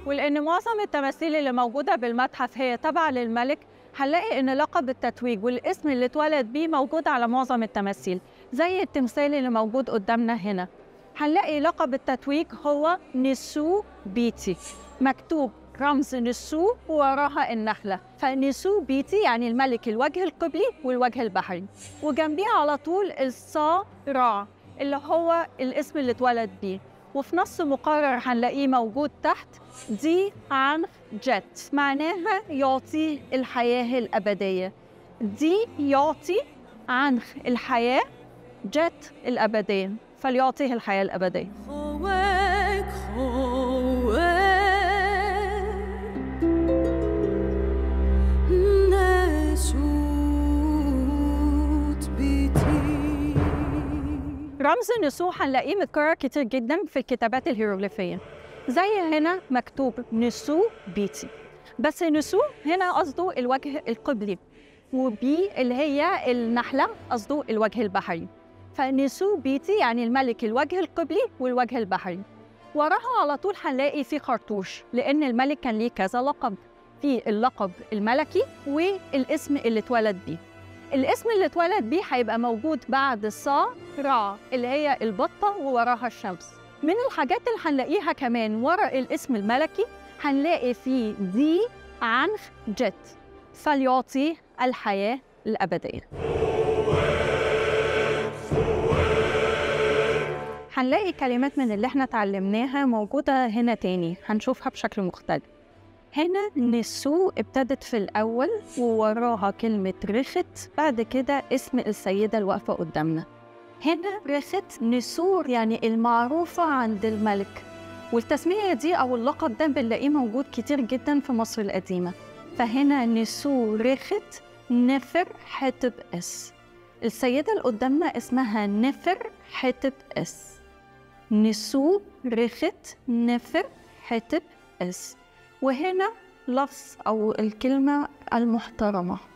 ولأن معظم التماثيل اللي موجودة بالمتحف هي تابعة للملك هنلاقي إن لقب التتويج والاسم اللي اتولد بيه موجود على معظم التماثيل زي التمثال اللي موجود قدامنا هنا هنلاقي لقب التتويج هو نسو بيتي مكتوب رمز نسو ووراها النخلة فنسو بيتي يعني الملك الوجه القبلي والوجه البحري وجنبيه على طول الصا را اللي هو الاسم اللي اتولد بيه وفي نص مقرر هنلاقيه موجود تحت دي عن جت معناها يعطي الحياة الأبدية دي يعطي عن الحياة جت الأبدية فليعطيه الحياة الأبدية خوک خوک نسوت بیتی رمز النسو هنلاقيه متكرر كتير جدا في الكتابات الهيروغليفية زي هنا مكتوب نسو بيتي بس نسو هنا قصده الوجه القبلي وبي اللي هي النحلة قصده الوجه البحري فنسو بيتي يعني الملك الوجه القبلي والوجه البحري وراها على طول هنلاقي في خرطوش لأن الملك كان ليه كذا لقب في اللقب الملكي والاسم اللي اتولد بيه الاسم اللي اتولد بيه هيبقى موجود بعد صا را اللي هي البطة ووراها الشمس من الحاجات اللي هنلاقيها كمان ورا الاسم الملكي هنلاقي فيه دي عنخ جت فليعطي الحياة الأبدية هنلاقي كلمات من اللي احنا اتعلمناها موجودة هنا تاني هنشوفها بشكل مختلف هنا نسو ابتدت في الأول ووراها كلمة رخت بعد كده اسم السيدة الواقفة قدامنا هنا رخت نسور يعني المعروفة عند الملك والتسمية دي أو اللقب ده بنلاقيه موجود كتير جدا في مصر القديمة فهنا نسو رخت نفر حتب اس السيدة اللي قدامنا اسمها نفر حتب اس نسو رخت نفر حتب اس وهنا لفظ أو الكلمة المحترمة